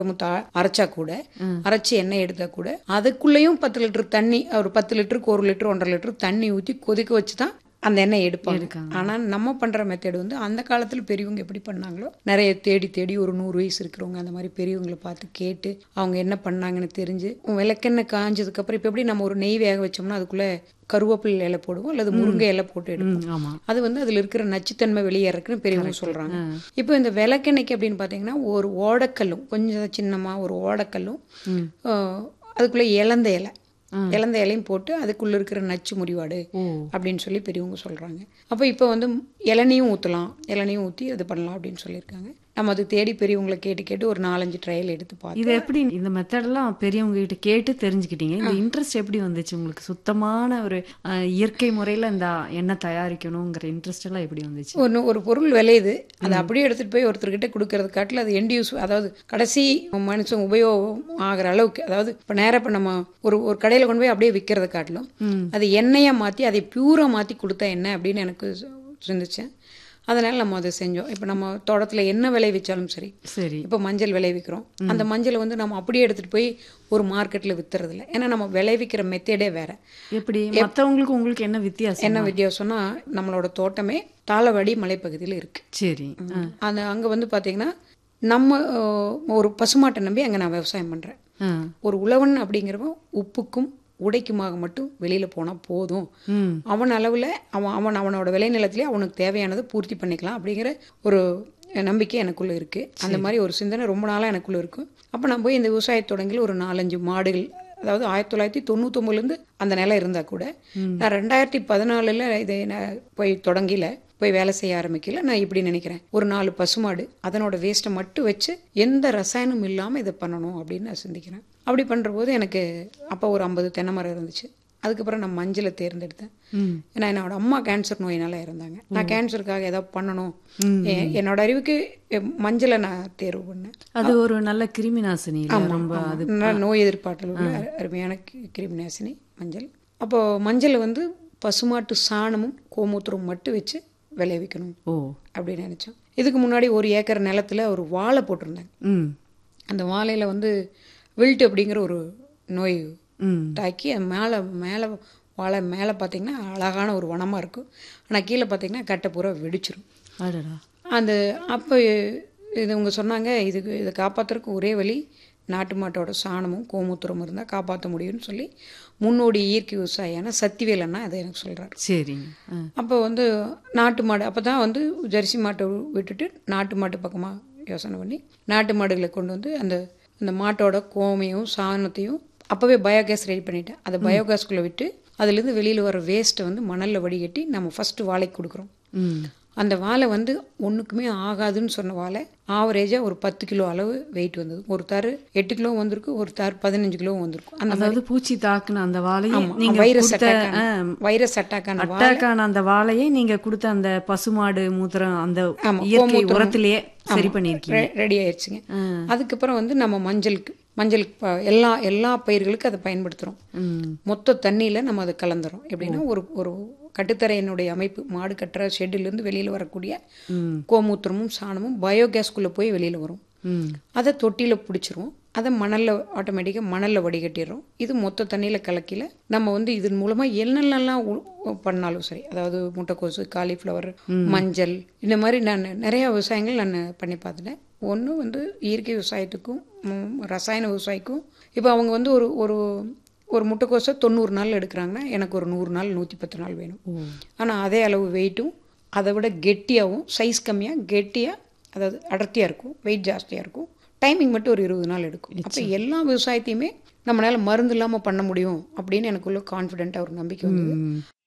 முத்தா அரைச்சா கூட அரைச்சி எண்ணெய் எடுத்தா கூட அதுக்குள்ளேயும் பத்து லிட்டர் தண்ணி ஒரு பத்து லிட்டருக்கு ஒரு லிட்டர் ஒன்றரை லிட்டர் தண்ணி ஊற்றி கொதிக்க வச்சு தான் அந்த எண்ணெய் எடுப்பாங்க ஆனால் நம்ம பண்ணுற மெத்தட் வந்து அந்த காலத்தில் பெரியவங்க எப்படி பண்ணாங்களோ நிறைய தேடி தேடி ஒரு நூறு வயசு இருக்கிறவங்க அந்த மாதிரி பெரியவங்களை பார்த்து கேட்டு அவங்க என்ன பண்ணாங்கன்னு தெரிஞ்சு விளக்கெண்ணெய் காஞ்சதுக்கப்புறம் இப்போ எப்படி நம்ம ஒரு நெய் வேக வச்சோம்னா அதுக்குள்ளே கருவேப்பிலை இலை போடுவோம் அல்லது முருங்கை இலை போட்டு எடுப்போம் ஆமா அது வந்து அதில் இருக்கிற நச்சுத்தன்மை வெளியேறக்குன்னு பெரியவங்க சொல்கிறாங்க இப்போ இந்த விளக்கெண்ணெய்க்கு அப்படின்னு பார்த்தீங்கன்னா ஒரு ஓடக்கல்லும் கொஞ்சம் சின்னமாக ஒரு ஓடக்கல்லும் ஆஹ், அதுக்குள்ளே இலந்த இலை இலந்த இலையும் போட்டு அதுக்குள்ளே இருக்கிற நச்சு முறிவாடு ஓ அப்படின்னு சொல்லி பெரியவங்க சொல்கிறாங்க அப்போ இப்போ வந்து இளநியும் ஊற்றலாம் இளநியும் ஊற்றி இது பண்ணலாம் அப்படின்னு சொல்லியிருக்காங்க நம்ம அது தேடி பெரியவங்களை கேட்டு கேட்டு ஒரு நாலஞ்சு ட்ரையல் எடுத்து பார்த்தோம் இது எப்படி இந்த மெத்தடெல்லாம் பெரியவங்க கிட்ட கேட்டு தெரிஞ்சுக்கிட்டீங்க இந்த இன்ட்ரெஸ்ட் எப்படி வந்துச்சு உங்களுக்கு சுத்தமான ஒரு அஹ், இயற்கை முறையில இந்த எண்ணெய் தயாரிக்கணுங்கிற இன்ட்ரெஸ்ட் எல்லாம் எப்படி வந்துச்சு ஒன்று ஒரு பொருள் விளையுது அதை அப்படியே எடுத்துகிட்டு போய் ஒருத்தர்கிட்ட கொடுக்கறது காட்டில் அது எண்ட் யூஸ் அதாவது கடைசி மனுஷன் உபயோகம் ஆகிற அளவுக்கு அதாவது இப்போ நேராக இப்போ நம்ம ஒரு ஒரு கடையில் கொண்டு போய் அப்படியே விற்கிறத காட்டிலும் அது எண்ணெயை மாற்றி அதை பியூராக மாற்றி கொடுத்தா என்ன அப்படின்னு எனக்கு சிந்திச்சேன் அதனால் நம்ம அதை செஞ்சோம் இப்போ நம்ம தோட்டத்தில் என்ன விளைவிச்சாலும் சரி சரி இப்போ மஞ்சள் விளைவிக்கிறோம் அந்த மஞ்சளை வந்து நம்ம அப்படியே எடுத்துகிட்டு போய் ஒரு மார்க்கெட்டில் விற்றுறதில்ல ஏன்னா நம்ம விளைவிக்கிற மெத்தேடே வேறு எப்படி மத்தவங்களுக்கு உங்களுக்கு என்ன வித்தியாசம் என்ன வித்தியாசம்னா நம்மளோட தோட்டமே தாளவாடி மலைப்பகுதியில் இருக்குது சரி அந்த அங்கே வந்து பார்த்தீங்கன்னா நம்ம அஹ், ஒரு பசுமாட்டை நம்பி அங்கே நான் விவசாயம் பண்ணுறேன் ஆ. ஒரு உழவன் அப்படிங்கிறவன் உப்புக்கும் உடைக்குமாக மட்டும் வெளியில் போனால் போதும் ம் அவன் அளவில் அவன் அவன் அவனோட விளைநிலத்திலே அவனுக்கு தேவையானதை பூர்த்தி பண்ணிக்கலாம் அப்படிங்கிற ஒரு நம்பிக்கை எனக்குள்ளே இருக்குது அந்த மாதிரி ஒரு சிந்தனை ரொம்ப நாளாக எனக்குள்ளே இருக்கும் அப்போ நான் போய் இந்த விவசாய தொடங்கில் ஒரு நாலஞ்சு மாடுகள் அதாவது ஆயிரத்தி தொள்ளாயிரத்தி தொண்ணூத்தொம்பதுலேருந்து அந்த நிலம் இருந்தால் கூட நான் ரெண்டாயிரத்தி பதினாலில் இதை நான் போய் தொடங்கில போய் வேலை செய்ய ஆரம்பிக்கல நான் இப்படி நினைக்கிறேன் ஒரு நாலு பசுமாடு அதனோட வேஸ்ட்டை மட்டும் வச்சு எந்த ரசாயனமும் இல்லாமல் இதை பண்ணணும் அப்படின்னு நான் சிந்திக்கிறேன் அப்படி பண்ணுற போது எனக்கு அப்போ ஒரு ஐம்பது தென்னை மரம் இருந்துச்சு அதுக்கப்புறம் நான் மஞ்சளை தேர்ந்தெடுத்தேன் ம் ஏன்னா என்னோட அம்மா கேன்சர் நோயினால இருந்தாங்க நான் கேன்சருக்காக ஏதாவது பண்ணணும் எ- என்னோட அறிவுக்கு எ- மஞ்சளை நான் தேர்வு பண்ணேன் அது ஒரு நல்ல கிருமி நாசினி இல்ல ரொம்ப அது நல்ல நோய் எதிர்ப்பாற்றல் உள்ள அரு- அருமையான கி- கிருமி நாசினி மஞ்சள் அப்போ மஞ்சளை வந்து பசுமாட்டு சாணமும் கோமூத்திரம் மட்டும் வச்சு விளைவிக்கணும் ஓ அப்படின்னு நினச்சோம் இதுக்கு முன்னாடி ஒரு ஏக்கர் நிலத்துல ஒரு வாழை போட்டிருந்தாங்க ம் அந்த வாழையில வந்து வில்ட் அப்படிங்கிற ஒரு நோய் ம் தாக்கி அது மேலே மேலே வாழை மேலே பார்த்தீங்கன்னா அழகான ஒரு வனமாக இருக்கும் ஆனால் கீழே பார்த்தீங்கன்னா கட்டை பூரா வெடிச்சிரும் அடடா அந்த அப்போ இது இவங்க சொன்னாங்க இதுக்கு இதை காப்பாற்றுறதுக்கு ஒரே வழி நாட்டு மாட்டோட சாணமும் கோமூத்திரமும் இருந்தால் காப்பாற்ற முடியும்னு சொல்லி முன்னோடி இயற்கை விவசாயியான சத்திவேல் அண்ணா அதை எனக்கு சொல்கிறாரு சரிங்க ஆ. அப்போ வந்து நாட்டு மாடு அப்போ தான் வந்து ஜெர்சி மாட்டை விட்டுட்டு நாட்டு மாட்டு பக்கமாக யோசனை பண்ணி நாட்டு மாடுகளை கொண்டு வந்து அந்த அந்த மாட்டோட கோமையும் சாணத்தையும் அப்போவே பயோகேஸ் ரெடி பண்ணிட்டேன் அதை பயோகேஸ்குள்ளே விட்டு அதுலேருந்து வெளியில் வர வேஸ்ட்டை வந்து மணலில் வடிகட்டி நம்ம ஃபஸ்ட்டு வாழைக்கு கொடுக்குறோம் ம் அந்த வாழை வந்து ஒன்றுக்குமே ஆகாதுன்னு சொன்ன வாழை ஆவரேஜாக ஒரு பத்து கிலோ அளவு வெயிட் வந்தது ஒரு தார் எட்டு கிலோ வந்திருக்கு ஒரு தார் பதினஞ்சு கிலோ வந்திருக்கும் அந்த அதாவது பூச்சி தாக்குன அந்த வாழையை நீங்க வைரஸ் கொடுத்த அட்டாக் வைரஸ் அட்டாக்கான வாழை அட்டாக்கான அந்த வாழையை நீங்க கொடுத்த அந்த பசுமாடு மூத்திரம் அந்த ஆமா, இயற்கை கோமூத்திரம். உரத்திலேயே சரி பண்ணிருக்கீங்க ரெடி ஆயிடுச்சுங்க அதுக்கப்புறம் வந்து நம்ம மஞ்சளுக்கு மஞ்சளுக்கு ப- எல்லா எல்லா பயிர்களுக்கும் அதை பயன்படுத்துகிறோம் ம் மொத்த தண்ணியில் நம்ம அதை கலந்துறோம் எப்படின்னா ஒரு ஒரு கட்டுத்தரையினுடைய அமைப்பு மாடு கட்டுற ஷெட்டிலேருந்து வெளியில் வரக்கூடிய ம் கோமூத்திரமும் சாணமும் பயோகேஸ்குள்ளே போய் வெளியில் வரும் ம் அதை தொட்டியில் பிடிச்சிருவோம் அதை மணலில் ஆட்டோமேட்டிக்காக மணலில் வடிகட்டிடுறோம் இது மொத்த தண்ணியில் கலக்கில நம்ம வந்து இதன் மூலமாக என்னென்னலாம் உ- பண்ணாலும் சரி அதாவது முட்டைக்கோசு காலிஃப்ளவர் மஞ்சள் இந்த மாதிரி நான் நிறைய விவசாயங்கள் நான் பண்ணி பார்த்துட்டேன் ஒன்று வந்து இயற்கை விவசாயத்துக்கும் ம், ரசாயன விவசாயிக்கும் இப்போ அவங்க வந்து ஒரு ஒரு ஒரு முட்டைக்கோசை தொண்ணூறு நாள் எடுக்கிறாங்கன்னா எனக்கு ஒரு நூறு நாள் நூற்றி பத்து நாள் வேணும் ஆனால் அதே அளவு வெயிட்டும் அதை விட கெட்டியாகவும் சைஸ் கம்மியாக கெட்டியாக அதாவது அடர்த்தியாக இருக்கும் வெயிட் ஜாஸ்தியாக இருக்கும் டைமிங் மட்டும் ஒரு இருபது நாள் எடுக்கும் அப்போ எல்லா விவசாயத்தையுமே நம்மளால மருந்து இல்லாமல் பண்ண முடியும் அப்படின்னு எனக்குள்ள கான்ஃபிடென்ட்டாக ஒரு நம்பிக்கை வந்தது